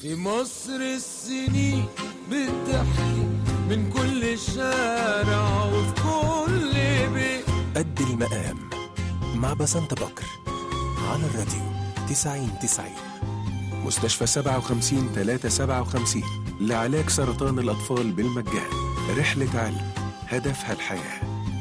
في مصر السنين بتحكي من كل شارع وفي كل بيت قد المقام مع بسنت بكر على الراديو 90 90 مستشفى 57 357 لعلاج سرطان الأطفال بالمجان رحلة علم هدفها الحياه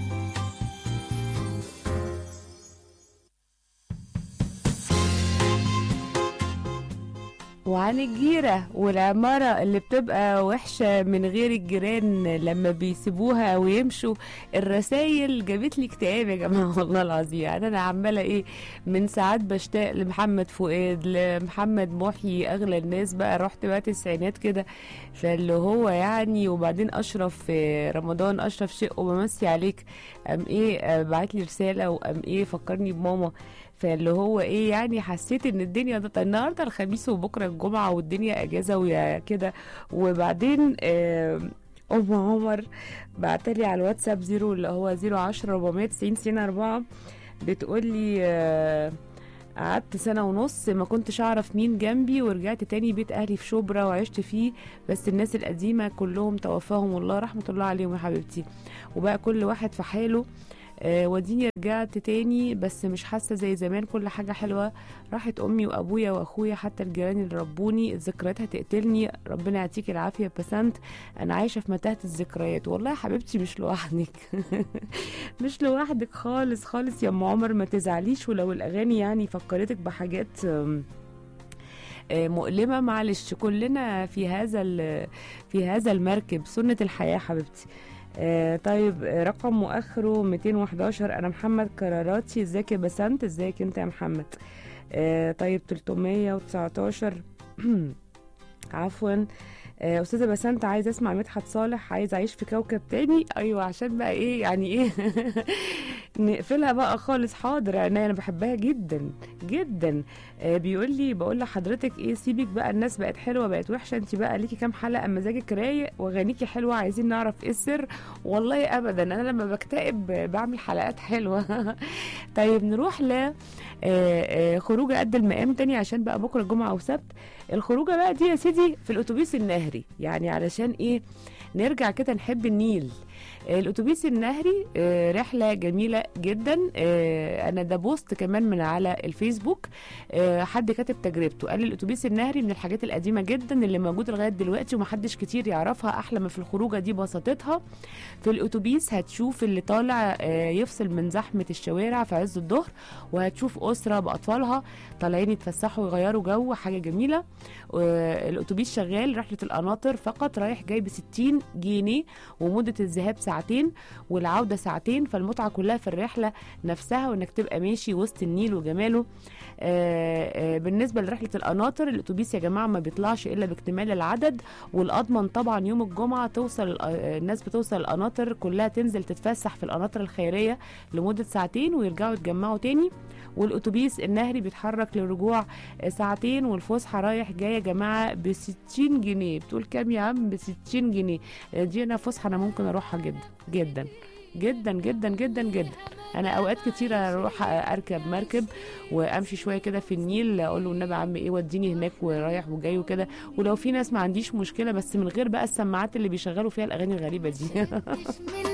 وعن الجيرة والعمارة اللي بتبقى وحشة من غير الجيران لما بيسيبوها ويمشوا الرسايل جابت لي اكتئاب يا جماعة والله العظيم يعني أنا عمالة إيه من ساعات بشتاق لمحمد فؤاد لمحمد محيي أغلى الناس بقى رحت بقى تسعينات كده فاللي هو يعني وبعدين أشرف في رمضان أشرف شق وبمسي عليك أم إيه بعت لي رسالة وأم إيه فكرني بماما فاللي هو ايه يعني حسيت ان الدنيا ده النهارده الخميس وبكره الجمعه والدنيا اجازه ويا كده وبعدين آه ام عمر بعتلي على الواتساب زيرو اللي هو زيرو عشرة 490 سنة أربعة بتقول لي آه قعدت سنة ونص ما كنتش أعرف مين جنبي ورجعت تاني بيت أهلي في شبرا وعشت فيه بس الناس القديمة كلهم توفاهم الله رحمة الله عليهم يا حبيبتي وبقى كل واحد في حاله آه وديني رجعت تاني بس مش حاسه زي زمان كل حاجه حلوه راحت امي وابويا واخويا حتى الجيران اللي ربوني الذكريات هتقتلني ربنا يعطيك العافيه بسنت انا عايشه في متاهه الذكريات والله يا حبيبتي مش لوحدك مش لوحدك خالص خالص يا ام عمر ما تزعليش ولو الاغاني يعني فكرتك بحاجات آم مؤلمة معلش كلنا في هذا في هذا المركب سنة الحياة حبيبتي آه طيب رقم مؤخره 211 انا محمد كراراتي ازيك يا بسنت ازيك انت يا محمد آه طيب 319 عفوا آه استاذه بسنت عايز اسمع مدحت صالح عايز اعيش في كوكب تاني ايوه عشان بقى ايه يعني ايه نقفلها بقى خالص حاضر يعني انا بحبها جدا جدا آه بيقول لي بقول لحضرتك ايه سيبك بقى الناس بقت حلوه بقت وحشه انت بقى ليكي كام حلقه مزاجك رايق واغانيكي حلوه عايزين نعرف ايه السر والله ابدا انا لما بكتئب بعمل حلقات حلوه طيب نروح ل آه آه خروجه قد المقام تاني عشان بقى بكره جمعه وسبت الخروجه بقى دي يا سيدي في الاتوبيس النهري يعني علشان ايه نرجع كده نحب النيل الاتوبيس النهري رحله جميله جدا انا ده بوست كمان من على الفيسبوك حد كاتب تجربته قال الاتوبيس النهري من الحاجات القديمه جدا اللي موجوده لغايه دلوقتي ومحدش كتير يعرفها احلى ما في الخروجه دي بساطتها في الاتوبيس هتشوف اللي طالع يفصل من زحمه الشوارع في عز الظهر وهتشوف اسره باطفالها طالعين يتفسحوا ويغيروا جو حاجه جميله الاتوبيس شغال رحله القناطر فقط رايح جاي ب 60 جنيه ومده الذهاب ساعتين والعوده ساعتين فالمتعه كلها في الرحله نفسها وانك تبقى ماشي وسط النيل وجماله آآ آآ بالنسبه لرحله القناطر الاتوبيس يا جماعه ما بيطلعش الا باكتمال العدد والاضمن طبعا يوم الجمعه توصل الناس بتوصل القناطر كلها تنزل تتفسح في القناطر الخيريه لمده ساعتين ويرجعوا يتجمعوا تاني والاتوبيس النهري بيتحرك للرجوع ساعتين والفسحه رايح جاي يا جماعه ب 60 جنيه بتقول كام يا عم ب 60 جنيه دي انا فسحه انا ممكن اروحها جدا جدا جدا جدا جدا جدا انا اوقات كتير اروح اركب مركب وامشي شويه كده في النيل اقول له النبي عم ايه وديني هناك ورايح وجاي وكده ولو في ناس ما عنديش مشكله بس من غير بقى السماعات اللي بيشغلوا فيها الاغاني الغريبه دي